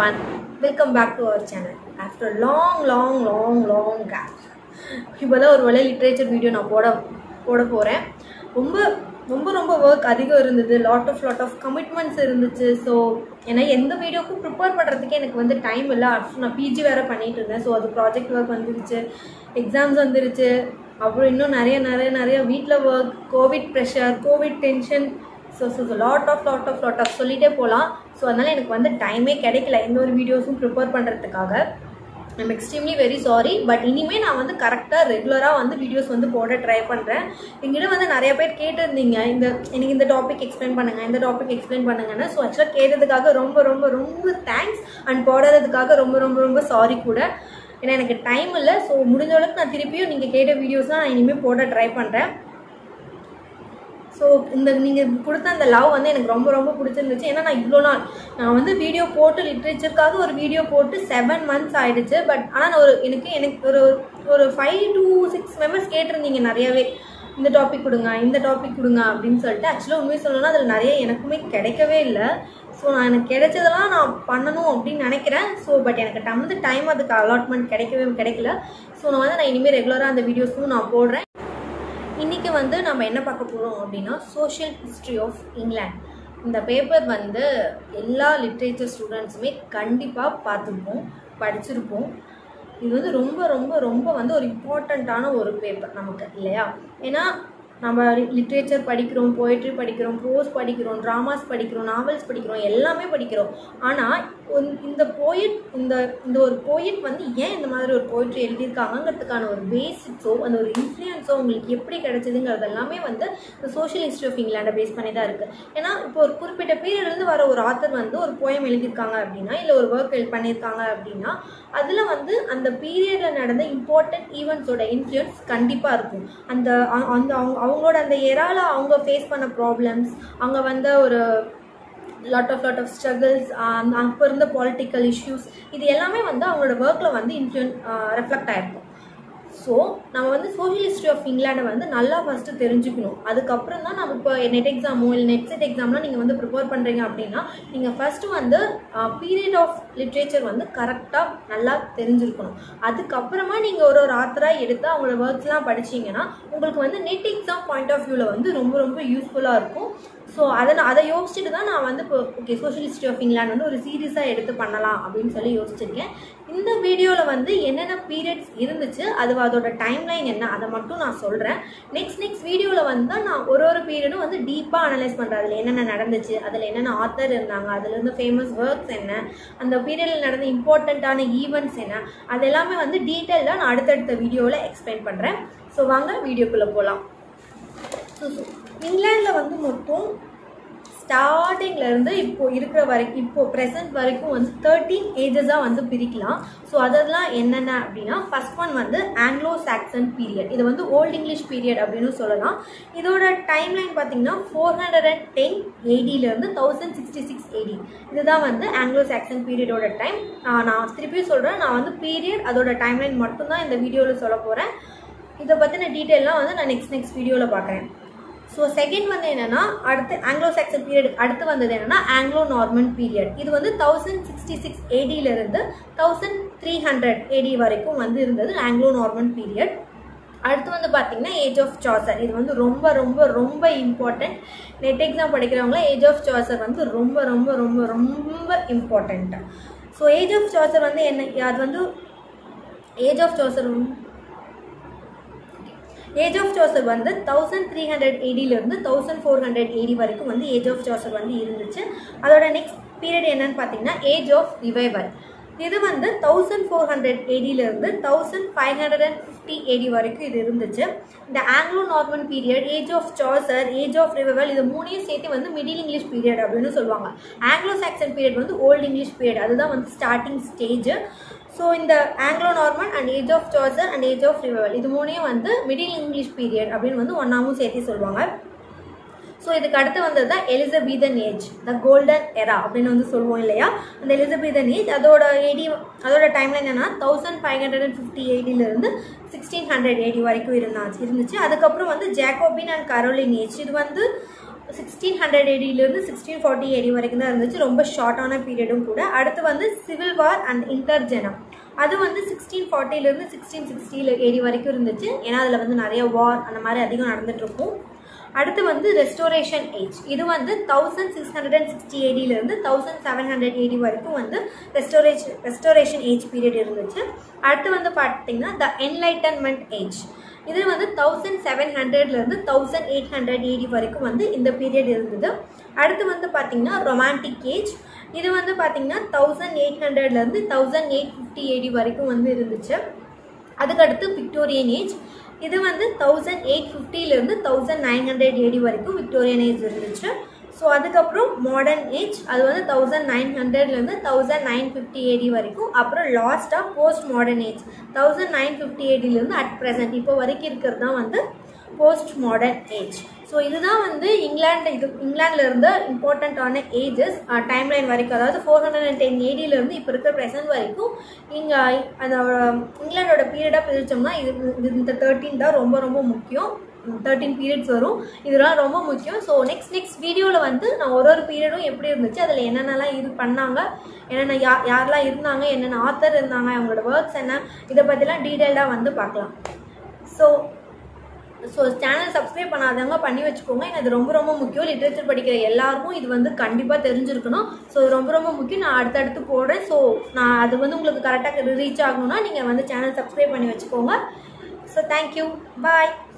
everyone. Welcome back to our channel. After a long, long, long, long gap. இப்போ தான் ஒரு வேலை literature video நான் போட போட போகிறேன் ரொம்ப ரொம்ப ரொம்ப ஒர்க் அதிகம் இருந்தது lot of lot of commitments இருந்துச்சு ஸோ ஏன்னா எந்த வீடியோக்கும் ப்ரிப்பேர் பண்ணுறதுக்கே எனக்கு வந்து டைம் இல்லை ஆஃப்டர் நான் பிஜி வேறு பண்ணிட்டு இருந்தேன் ஸோ அது ப்ராஜெக்ட் ஒர்க் வந்துருச்சு எக்ஸாம்ஸ் வந்துருச்சு அப்புறம் இன்னும் நிறைய நிறைய நிறைய வீட்டில் work Covid pressure Covid tension so so so lot of lot of lot of சொல்லிட்டே போகலாம் ஸோ அதனால் எனக்கு வந்து டைமே கிடைக்கல எந்த ஒரு வீடியோஸும் ப்ரிப்பேர் பண்ணுறதுக்காக I'm extremely very sorry but இனிமேல் நான் வந்து கரெக்டாக ரெகுலராக வந்து வீடியோஸ் வந்து போட ட்ரை பண்ணுறேன் எங்கிட்ட வந்து நிறைய பேர் கேட்டிருந்தீங்க இந்த எனக்கு இந்த டாபிக் எக்ஸ்பிளைன் பண்ணுங்கள் இந்த டாபிக் எக்ஸ்பிளைன் பண்ணுங்கன்னு ஸோ ஆக்சுவலாக கேட்டதுக்காக ரொம்ப ரொம்ப ரொம்ப தேங்க்ஸ் அண்ட் போடாததுக்காக ரொம்ப ரொம்ப ரொம்ப சாரி கூட ஏன்னா எனக்கு டைம் இல்லை ஸோ முடிஞ்ச அளவுக்கு நான் திருப்பியும் நீங்கள் கேட்ட வீடியோஸ்லாம் நான் இனிமேல் போட ட்ரை பண்ணுறேன் ஸோ இந்த நீங்கள் கொடுத்த அந்த லவ் வந்து எனக்கு ரொம்ப ரொம்ப பிடிச்சிருந்துச்சு ஏன்னா நான் இவ்வளோ நாள் நான் வந்து வீடியோ போட்டு லிட்ரேச்சருக்காக ஒரு வீடியோ போட்டு செவன் மந்த்ஸ் ஆயிடுச்சு பட் ஆனால் நான் ஒரு எனக்கு எனக்கு ஒரு ஒரு ஃபைவ் டு சிக்ஸ் மெம்பர்ஸ் கேட்டிருந்தீங்க நிறையவே இந்த டாபிக் கொடுங்க இந்த டாபிக் கொடுங்க அப்படின்னு சொல்லிட்டு ஆக்சுவலாக உண்மையை சொல்லணும்னா அதில் நிறைய எனக்குமே கிடைக்கவே இல்லை ஸோ நான் எனக்கு கிடைச்சதெல்லாம் நான் பண்ணணும் அப்படின்னு நினைக்கிறேன் ஸோ பட் எனக்கு டம் வந்து டைம் அதுக்கு அலாட்மெண்ட் கிடைக்கவே கிடைக்கல ஸோ நான் வந்து நான் இனிமேல் ரெகுலராக அந்த வீடியோஸும் நான் போடுறேன் இன்றைக்கி வந்து நம்ம என்ன பார்க்க போகிறோம் அப்படின்னா சோஷியல் ஹிஸ்ட்ரி ஆஃப் இங்கிலாந்து இந்த பேப்பர் வந்து எல்லா லிட்ரேச்சர் ஸ்டூடெண்ட்ஸுமே கண்டிப்பாக பார்த்துருப்போம் படிச்சிருப்போம் இது வந்து ரொம்ப ரொம்ப ரொம்ப வந்து ஒரு இம்பார்ட்டண்ட்டான ஒரு பேப்பர் நமக்கு இல்லையா ஏன்னா நம்ம லிட்ரேச்சர் படிக்கிறோம் போய்ட்ரி படிக்கிறோம் ப்ரோஸ் படிக்கிறோம் ட்ராமாஸ் படிக்கிறோம் நாவல்ஸ் படிக்கிறோம் எல்லாமே படிக்கிறோம் ஆனால் இந்த போயிட் இந்த இந்த ஒரு போயிட் வந்து ஏன் இந்த மாதிரி ஒரு போயிட்ரி எழுதியிருக்காங்கிறதுக்கான ஒரு பேசிக்ஸோ அந்த ஒரு இன்ஃப்ளூயன்ஸோ உங்களுக்கு எப்படி கிடைச்சதுங்கிறது எல்லாமே வந்து இந்த சோஷியல் ஹிஸ்ட்ரி ஆஃப் இங்கிலாண்டை பேஸ் பண்ணி தான் இருக்குது ஏன்னா இப்போ ஒரு குறிப்பிட்ட பீரியட்லேருந்து வர ஒரு ஆத்தர் வந்து ஒரு போயம் எழுதியிருக்காங்க அப்படின்னா இல்லை ஒரு ஒர்க் பண்ணியிருக்காங்க அப்படின்னா அதில் வந்து அந்த பீரியடில் நடந்த இம்பார்ட்டன்ட் ஈவெண்ட்ஸோட இன்ஃப்ளூயன்ஸ் கண்டிப்பாக இருக்கும் அந்த அந்த அவங்க அவங்களோட அந்த எரால அவங்க ஃபேஸ் பண்ண ப்ராப்ளம்ஸ் அவங்க வந்த ஒரு lot of lot of struggles அப்போ இருந்த பாலிட்டிக்கல் இஷ்யூஸ் இது எல்லாமே வந்து அவங்களோட ஒர்க்கில் வந்து இன்ஃப்ளூயன் ரெஃப்ளெக்ட் ஆகிருக்கும் ஸோ நம்ம வந்து சோஷியல் ஹிஸ்ட்ரி ஆஃப் இங்கிலாண்டை வந்து நல்லா ஃபஸ்ட்டு தெரிஞ்சுக்கணும் அதுக்கப்புறம் தான் நம்ம இப்போ நெட் எக்ஸாமோ இல்லை நெட் செட் எக்ஸாம்லாம் நீங்கள் வந்து ப்ரிப்பேர் பண்ணுறீங்க அப்படின்னா நீங்கள் ஃபஸ்ட்டு வந்து பீரியட் ஆஃப் லிட்ரேச்சர் வந்து கரெக்டாக நல்லா தெரிஞ்சிருக்கணும் அதுக்கப்புறமா நீங்கள் ஒரு ஒரு ஆத்தராக எடுத்து அவங்களோட ஒர்க்ஸ்லாம் படிச்சிங்கன்னா உங்களுக்கு வந்து நெட் எக்ஸாம் பாயிண்ட் ஆஃப் வியூவில் வந்து ரொம்ப ரொம்ப யூஸ்ஃபுல்லாக இருக்கும் ஸோ அதை நான் அதை யோசிச்சுட்டு தான் நான் வந்து இப்போ okay social history of England வந்து ஒரு சீரியஸாக எடுத்து பண்ணலாம் அப்படின்னு சொல்லி யோசிச்சிருக்கேன் இந்த வீடியோவில் வந்து என்னென்ன பீரியட்ஸ் இருந்துச்சு அது அதோட டைம்லைன் என்ன அதை மட்டும் நான் சொல்கிறேன் நெக்ஸ்ட் நெக்ஸ்ட் வீடியோவில் வந்து நான் ஒரு ஒரு பீரியடும் வந்து டீப்பாக அனலைஸ் பண்ணுறேன் அதில் என்னென்ன நடந்துச்சு அதில் என்னென்ன ஆத்தர் இருந்தாங்க அதில் இருந்து ஃபேமஸ் ஒர்க்ஸ் என்ன அந்த பீரியடில் நடந்த இம்பார்ட்டண்ட்டான ஈவெண்ட்ஸ் என்ன அது எல்லாமே வந்து டீட்டெயிலாக நான் அடுத்தடுத்த வீடியோவில் எக்ஸ்பிளைன் பண்ணுறேன் ஸோ வாங்க வீடியோக்குள்ளே போகலாம் ஸோ இங்கிலாண்டில் வந்து மொத்தம் ஸ்டார்டிங்லேருந்து இப்போ இருக்கிற வரைக்கும் இப்போ ப்ரெசன்ட் வரைக்கும் வந்து தேர்ட்டீன் ஏஜஸாக வந்து பிரிக்கலாம் ஸோ அதெல்லாம் என்னென்ன அப்படின்னா ஃபர்ஸ்ட் ஒன் வந்து ஆங்கிலோ சாக்சன் பீரியட் இது வந்து ஓல்ட் இங்கிலீஷ் பீரியட் அப்படின்னு சொல்லலாம் இதோட டைம்லைன் பார்த்தீங்கன்னா ஃபோர் ஹண்ட்ரட் அண்ட் டென் ஏடியிலேருந்து தௌசண்ட் சிக்ஸ்டி சிக்ஸ் ஏடி இதுதான் வந்து ஆங்கிலோ சாக்சன் பீரியடோட டைம் நான் திருப்பி சொல்கிறேன் நான் வந்து பீரியட் அதோட டைம்லைன் மட்டும்தான் இந்த வீடியோவில் சொல்ல போகிறேன் இதை பற்றின டீட்டெயிலாம் வந்து நான் நெக்ஸ்ட் நெக்ஸ்ட் வீடியோவில் பார்க்குறேன் ஸோ செகண்ட் வந்து என்னென்னா அடுத்து ஆங்கிலோ சாக்சன் பீரியட் அடுத்து வந்தது என்னென்னா ஆங்கிலோ நார்மன் பீரியட் இது வந்து தௌசண்ட் சிக்ஸ்டி சிக்ஸ் ஏடியிலிருந்து தௌசண்ட் த்ரீ ஹண்ட்ரட் ஏடி வரைக்கும் வந்து இருந்தது ஆங்கிலோ நார்மன் பீரியட் அடுத்து வந்து பார்த்தீங்கன்னா ஏஜ் ஆஃப் சாசர் இது வந்து ரொம்ப ரொம்ப ரொம்ப இம்பார்ட்டண்ட் நெட் எக்ஸாம் படிக்கிறவங்கள ஏஜ் ஆஃப் சாசர் வந்து ரொம்ப ரொம்ப ரொம்ப ரொம்ப important so age of Chaucer வந்து என்ன அது வந்து age of Chaucer age of Chaucer வந்து தௌசண்ட் த்ரீ ஹண்ட்ரட் ஏடியிலேருந்து தௌசண்ட் ஃபோர் ஹண்ட்ரட் ஏடி வரைக்கும் வந்து ஏஜ் ஆஃப் ஜோசர் வந்து இருந்துச்சு அதோட நெக்ஸ்ட் பீரியட் என்னன்னு பார்த்தீங்கன்னா ஏஜ் ஆஃப் ரிவைவல் இது வந்து தௌசண்ட் ஃபோர் ஹண்ட்ரட் ஏடியிலேருந்து thousand five hundred and fifty AD வரைக்கும் இது இருந்துச்சு இந்த Anglo Norman period age of Chaucer age of revival இது மூணையும் சேர்த்து வந்து மிடில் இங்கிலீஷ் பீரியட் அப்படின்னு சொல்லுவாங்க ஆங்கிலோ சாக்சன் பீரியட் வந்து ஓல்டு இங்கிலீஷ் பீரியட் அதுதான் வந்து ஸ்டார்டிங் ஸ்டேஜ் ஸோ இந்த Anglo Norman and age of Chaucer and age of revival இது மூணையும் வந்து மிடில் இங்கிலீஷ் பீரியட் அப்படின்னு வந்து ஒன்றாவும் சேர்த்து சொல்லுவாங்க ஸோ இதுக்கு அடுத்து வந்தது தான் Elizabethan age the golden era அப்படின்னு வந்து சொல்லுவோம் இல்லையா அந்த எலிசபெதன் ஏஜ் அதோட ஏடி அதோட டைம்லைன் என்னன்னா thousand five hundred and fifty ஏடியிலேருந்து சிக்ஸ்டீன் ஹண்ட்ரட் ஏடி வரைக்கும் இருந்தாச்சு இருந்துச்சு அதுக்கப்புறம் வந்து ஜாக்கோபின் அண்ட் கரோலின் ஏஜ் இது வந்து சிக்ஸ்டீன் ஹண்ட்ரட் ஏடியிலேருந்து சிக்ஸ்டீன் ஃபார்ட்டி ஏடி வரைக்கும் தான் இருந்துச்சு ரொம்ப ஷார்ட்டான பீரியடும் கூட அடுத்து வந்து சிவில் வார் அண்ட் இன்டர்ஜெனம் அது வந்து சிக்ஸ்டீன் ஃபார்ட்டிலேருந்து சிக்ஸ்டீன் சிக்ஸ்டியில் ஏடி வரைக்கும் இருந்துச்சு ஏன்னா அதில் வந்து நிறைய வார் அந்த மாதிரி அதிகம் நடந்துட்டு இருக்கும் அடுத்து வந்து ரெஸ்டோரேஷன் ஏஜ் இது வந்து thousand six hundred and sixty ஏடியிலேருந்து தௌசண்ட் செவன் ஹண்ட்ரட் ஏடி வரைக்கும் வந்து ரெஸ்டோரேஷன் ரெஸ்டோரேஷன் ஏஜ் பீரியட் இருந்துச்சு அடுத்து வந்து பார்த்தீங்கன்னா த என்லைட்டன்மெண்ட் ஏஜ் இது வந்து தௌசண்ட் செவன் ஹண்ட்ரட்லேருந்து தௌசண்ட் எயிட் ஹண்ட்ரட் ஏடி வரைக்கும் வந்து இந்த பீரியட் இருந்தது அடுத்து வந்து பார்த்தீங்கன்னா ரொமான்டிக் ஏஜ் இது வந்து பார்த்தீங்கன்னா தௌசண்ட் எயிட் ஹண்ட்ரட்லேருந்து தௌசண்ட் எயிட் ஃபிஃப்டி ஏடி வரைக்கும் வந்து இருந்துச்சு அதுக்கடுத்து விக்டோரியன் ஏஜ் இது வந்து தௌசண்ட் எயிட் ஃபிஃப்டிலேருந்து தௌசண்ட் நைன் ஹண்ட்ரட் ஏடி வரைக்கும் விக்டோரியன் ஏஜ் இருந்துச்சு ஸோ அதுக்கப்புறம் மாடர்ன் ஏஜ் அது வந்து தௌசண்ட் நைன் ஹண்ட்ரட்லேருந்து தௌசண்ட் நைன் ஃபிஃப்டி ஏடி வரைக்கும் அப்புறம் லாஸ்ட்டாக post modern age thousand nine fifty ஏடிலேருந்து அட் ப்ரெசென்ட் இப்போ வரைக்கும் இருக்கிறது தான் வந்து போஸ்ட் மாடர்ன் ஏஜ் ஸோ இதுதான் வந்து இங்கிலாந்து இது இங்கிலாண்டில் இருந்த இம்பார்ட்டண்ட்டான ஏஜஸ் டைம்லைன் வரைக்கும் அதாவது ஃபோர் ஹண்ட்ரட் அண்ட் டென் ஏடியிலேருந்து இப்போ இருக்கிற ப்ரெசன்ட் வரைக்கும் இங்கே அந்த இங்கிலாண்டோட பீரியடாக பிரித்தோம்னா இது இது இந்த தேர்ட்டீன் தான் ரொம்ப ரொம்ப முக்கியம் தேர்ட்டின் பீரியட்ஸ் வரும் இதெல்லாம் ரொம்ப முக்கியம் ஸோ நெக்ஸ்ட் நெக்ஸ்ட் வீடியோவில் வந்து நான் ஒரு ஒரு பீரியடும் எப்படி இருந்துச்சு அதில் என்னென்னலாம் இது பண்ணாங்க என்னென்ன யா யாரெல்லாம் இருந்தாங்க என்னென்ன ஆத்தர் இருந்தாங்க அவங்களோட ஒர்க்ஸ் என்ன இதை பற்றிலாம் டீட்டெயில்டாக வந்து பார்க்கலாம் ஸோ ஸோ சேனல் சப்ஸ்கிரைப் பண்ணாதவங்க பண்ணி வச்சுக்கோங்க ஏன்னா இது ரொம்ப ரொம்ப முக்கியம் லிட்ரேச்சர் படிக்கிற எல்லாருக்கும் இது வந்து கண்டிப்பாக தெரிஞ்சிருக்கணும் ஸோ இது ரொம்ப ரொம்ப முக்கியம் நான் அடுத்தடுத்து போடுறேன் ஸோ நான் அது வந்து உங்களுக்கு கரெக்டாக ரீச் ஆகணும்னா நீங்கள் வந்து சேனல் சப்ஸ்கிரைப் பண்ணி வச்சுக்கோங்க ஸோ தேங்க்யூ பாய்